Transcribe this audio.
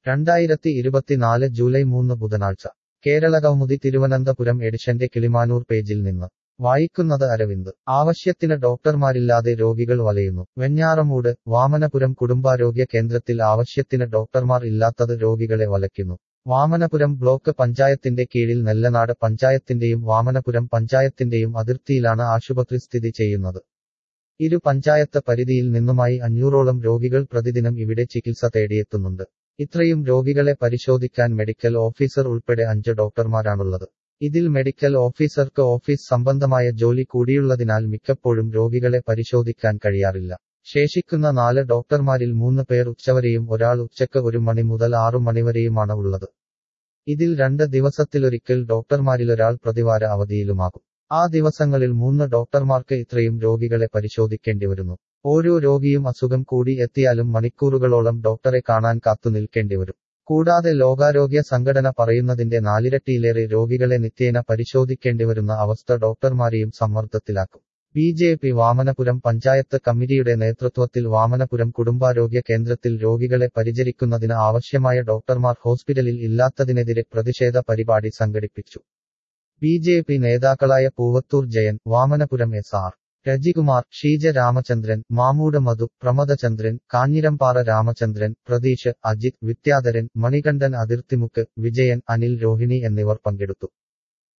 രണ്ടായിരത്തി ഇരുപത്തിനാല് ജൂലൈ മൂന്ന് ബുധനാഴ്ച കേരളകൗമുദി തിരുവനന്തപുരം എഡിഷന്റെ കിളിമാനൂർ പേജിൽ നിന്ന് വായിക്കുന്നത് അരവിന്ദ് ആവശ്യത്തിന് ഡോക്ടർമാരില്ലാതെ രോഗികൾ വലയുന്നു വെഞ്ഞാറമൂട് വാമനപുരം കുടുംബാരോഗ്യ കേന്ദ്രത്തിൽ ആവശ്യത്തിന് ഡോക്ടർമാർ ഇല്ലാത്തത് രോഗികളെ വലയ്ക്കുന്നു വാമനപുരം ബ്ലോക്ക് പഞ്ചായത്തിന്റെ കീഴിൽ നെല്ലനാട് പഞ്ചായത്തിന്റെയും വാമനപുരം പഞ്ചായത്തിന്റെയും അതിർത്തിയിലാണ് ആശുപത്രി സ്ഥിതി ചെയ്യുന്നത് ഇരു പഞ്ചായത്ത് പരിധിയിൽ നിന്നുമായി അഞ്ഞൂറോളം രോഗികൾ പ്രതിദിനം ഇവിടെ ചികിത്സ തേടിയെത്തുന്നുണ്ട് ഇത്രയും രോഗികളെ പരിശോധിക്കാൻ മെഡിക്കൽ ഓഫീസർ ഉൾപ്പെടെ അഞ്ച് ഡോക്ടർമാരാണുള്ളത് ഇതിൽ മെഡിക്കൽ ഓഫീസർക്ക് ഓഫീസ് സംബന്ധമായ ജോലി കൂടിയുള്ളതിനാൽ മിക്കപ്പോഴും രോഗികളെ പരിശോധിക്കാൻ കഴിയാറില്ല ശേഷിക്കുന്ന നാല് ഡോക്ടർമാരിൽ മൂന്ന് പേർ ഉച്ചവരെയും ഒരാൾ ഉച്ചക്ക് ഒരു മണി മുതൽ ആറു മണിവരെയുമാണ് ഉള്ളത് ഇതിൽ രണ്ട് ദിവസത്തിലൊരിക്കൽ ഡോക്ടർമാരിലൊരാൾ പ്രതിവാര അവധിയിലുമാകും ആ ദിവസങ്ങളിൽ മൂന്ന് ഡോക്ടർമാർക്ക് ഇത്രയും രോഗികളെ പരിശോധിക്കേണ്ടി വരുന്നു ഓരോ രോഗിയും അസുഖം കൂടി എത്തിയാലും മണിക്കൂറുകളോളം ഡോക്ടറെ കാണാൻ കാത്തു നിൽക്കേണ്ടി വരും കൂടാതെ ലോകാരോഗ്യ സംഘടന പറയുന്നതിന്റെ നാലിരട്ടിയിലേറെ രോഗികളെ നിത്യേന പരിശോധിക്കേണ്ടിവരുന്ന അവസ്ഥ ഡോക്ടർമാരെയും സമ്മർദ്ദത്തിലാക്കും B J P Vamanapuram panchayat കമ്മിറ്റിയുടെ നേതൃത്വത്തിൽ വാമനപുരം കുടുംബാരോഗ്യ കേന്ദ്രത്തിൽ രോഗികളെ പരിചരിക്കുന്നതിന് ആവശ്യമായ ഡോക്ടർമാർ ഹോസ്പിറ്റലിൽ ഇല്ലാത്തതിനെതിരെ പ്രതിഷേധ പരിപാടി സംഘടിപ്പിച്ചു ബി ജെ പി നേതാക്കളായ പൂവത്തൂർ ജയൻ വാമനപുരം എസ് ആർ രജികുമാർ ഷീജ രാമചന്ദ്രൻ മാമൂട് മധു പ്രമദചന്ദ്രൻ കാഞ്ഞിരംപാറ രാമചന്ദ്രൻ പ്രതീഷ് അജിത് വിദ്യാധരൻ മണികണ്ഠൻ അതിർത്തിമുക്ക് വിജയൻ അനിൽ രോഹിണി എന്നിവർ പങ്കെടുത്തു